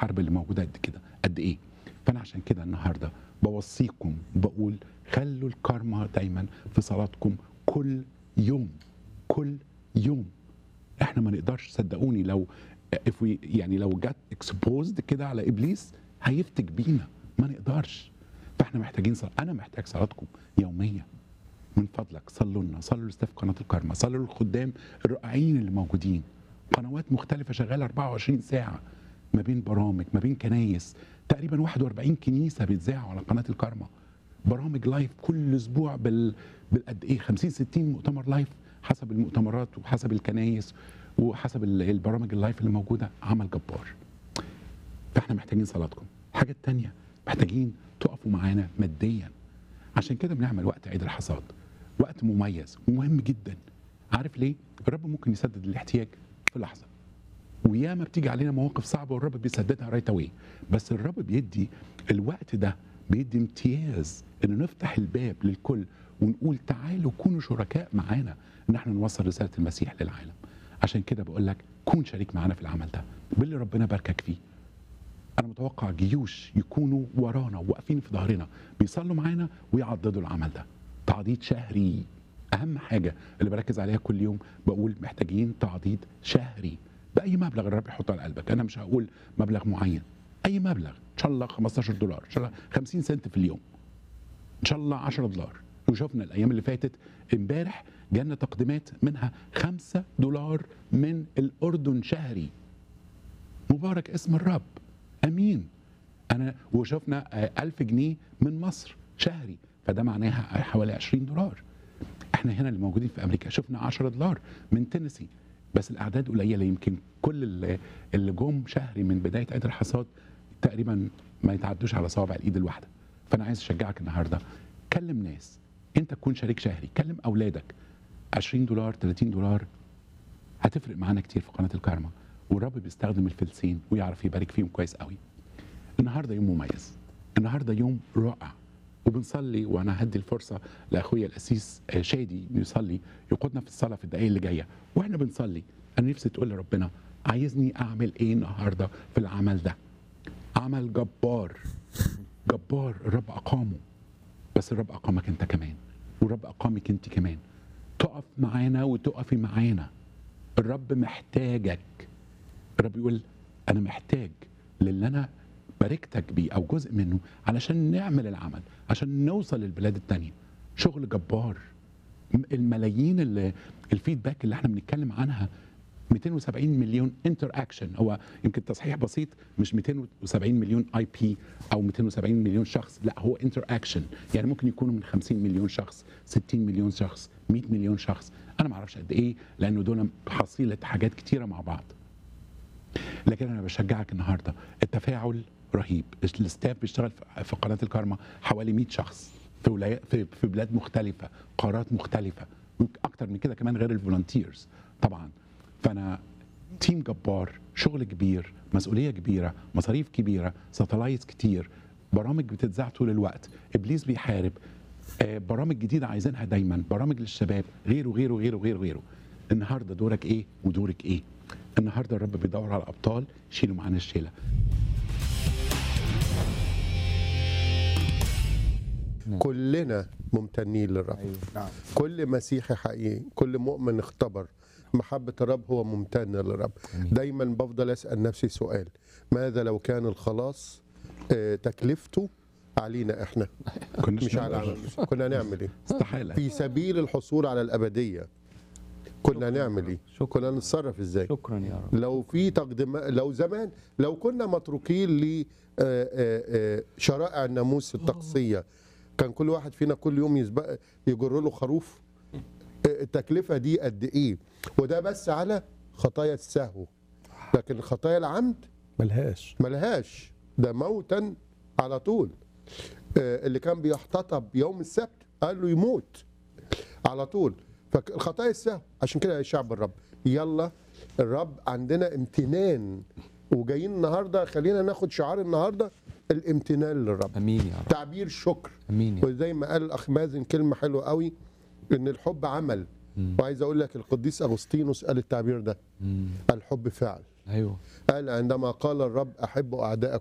الحرب اللي موجوده قد كده قد ايه فانا عشان كده النهارده بوصيكم بقول خلوا الكارما دايما في صلاتكم كل يوم كل يوم احنا ما نقدرش صدقوني لو if we يعني لو جت اكسبوزد كده على ابليس هيفتك بينا ما نقدرش فاحنا محتاجين صلاة. انا محتاج صلاتكم يوميا من فضلك صلوا لنا صلوا لاستاف قناه الكارما صلوا للخدام الرائعين اللي موجودين قنوات مختلفه شغاله 24 ساعه ما بين برامج ما بين كنايس تقريبا 41 كنيسه بيتذاعوا على قناه الكارما برامج لايف كل اسبوع بال بالقد ايه 50 60 مؤتمر لايف حسب المؤتمرات وحسب الكنايس وحسب ال- البرامج اللايف اللي موجوده عمل جبار فاحنا محتاجين صلاتكم الحاجه الثانيه محتاجين تقفوا معانا ماديا عشان كده بنعمل وقت عيد الحصاد وقت مميز ومهم جدا عارف ليه الرب ممكن يسدد الاحتياج في لحظه وياما بتيجي علينا مواقف صعبه والرب بيسددها رايت اواي بس الرب بيدي الوقت ده بيدي امتياز ان نفتح الباب للكل ونقول تعالوا كونوا شركاء معانا ان احنا نوصل رساله المسيح للعالم عشان كده بقول لك كون شريك معانا في العمل ده باللي ربنا باركك فيه انا متوقع جيوش يكونوا ورانا واقفين في ظهرنا بيصلوا معانا ويعضدوا العمل ده تعضيد شهري اهم حاجه اللي بركز عليها كل يوم بقول محتاجين تعضيد شهري باي مبلغ الرب يحطه على قلبك انا مش هقول مبلغ معين اي مبلغ ان شاء الله 15 دولار ان شاء الله 50 سنت في اليوم ان شاء الله 10 دولار وشفنا الايام اللي فاتت امبارح جالنا تقديمات منها 5 دولار من الاردن شهري مبارك اسم الرب امين انا وشفنا آه، 1000 جنيه من مصر شهري فده معناها حوالي 20 دولار احنا هنا اللي موجودين في امريكا شفنا 10 دولار من تينيسي بس الاعداد قليله يمكن كل اللي- اللي جم شهري من بدايه عيد الحصاد تقريبا ما يتعدوش على صوابع الايد الواحده فانا عايز اشجعك النهارده كلم ناس انت تكون شريك شهري كلم اولادك 20 دولار 30 دولار هتفرق معانا كتير في قناه الكارما والرب بيستخدم الفلسين ويعرف يبارك فيهم كويس قوي النهارده يوم مميز النهارده يوم رائع وبنصلي وانا هدي الفرصه لاخويا الاسيس آه، شادي يصلي يقودنا في الصلاه في الدقائق اللي جايه واحنا بنصلي انا نفسي تقول لربنا عايزني اعمل ايه النهارده في العمل ده عمل جبار جبار الرب اقامه بس الرب اقامك انت كمان والرب اقامك انت كمان تقف معانا وتقفي معانا الرب محتاجك الرب يقول انا محتاج للي انا باركتك بيه او جزء منه علشان نعمل العمل عشان نوصل للبلاد التانية شغل جبار م- الملايين اللي الفيدباك اللي احنا بنتكلم عنها 270 مليون انتر اكشن هو يمكن تصحيح بسيط مش 270 مليون اي بي او 270 مليون شخص لا هو انتر اكشن يعني ممكن يكونوا من 50 مليون شخص 60 مليون شخص 100 مليون شخص انا ما اعرفش قد ايه لانه دول حصيله حاجات كتيره مع بعض لكن انا بشجعك النهارده التفاعل رهيب الاستاف بيشتغل في- في قناه الكارما حوالي 100 شخص في ولايات في, في بلاد مختلفه قارات مختلفه اكتر من كده كمان غير الفولنتيرز طبعا فانا تيم جبار شغل كبير مسؤوليه كبيره مصاريف كبيره ساتلايتس كتير برامج بتتذاع طول الوقت ابليس بيحارب آه، برامج جديده عايزينها دايما برامج للشباب غيره غيره غيره غيره غيره النهارده دورك ايه ودورك ايه النهارده الرب بيدور على ابطال يشيلوا معانا الشيله كلنا ممتنين للرب ايوه نعم كل مسيحي حقيقي كل مؤمن اختبر محبة الرب هو ممتن للرب دايما بفضل أسأل نفسي سؤال ماذا لو كان الخلاص آه، تكلفته علينا احنا كناش مش على نقدر. عمل. كنا نعمل ايه استحاله في سبيل الحصول على الأبدية كنا نعمل ايه شكرا. كنا نتصرف ازاي شكرا يا رب لو في تقديم لو زمان لو كنا متروكين ل آه، آه، آه، شرائع الناموس التقصيه كان كل واحد فينا كل يوم يسبق يجر له خروف آه، التكلفه دي قد ايه وده بس على خطايا السهو لكن خطايا العمد ملهاش ملهاش ده موتا على طول آه، اللي كان بيحتطب يوم السبت قال له يموت على طول فالخطايا السهو عشان كده يا شعب الرب يلا الرب عندنا امتنان وجايين النهارده خلينا ناخد شعار النهارده الامتنان للرب امين يا رب تعبير شكر امين يا رب وزي ما قال الاخ مازن كلمه حلوه قوي ان الحب عمل مم. وعايز اقول لك القديس اغسطينوس قال التعبير ده مم. الحب فعل ايوه قال عندما قال الرب احبوا اعدائكم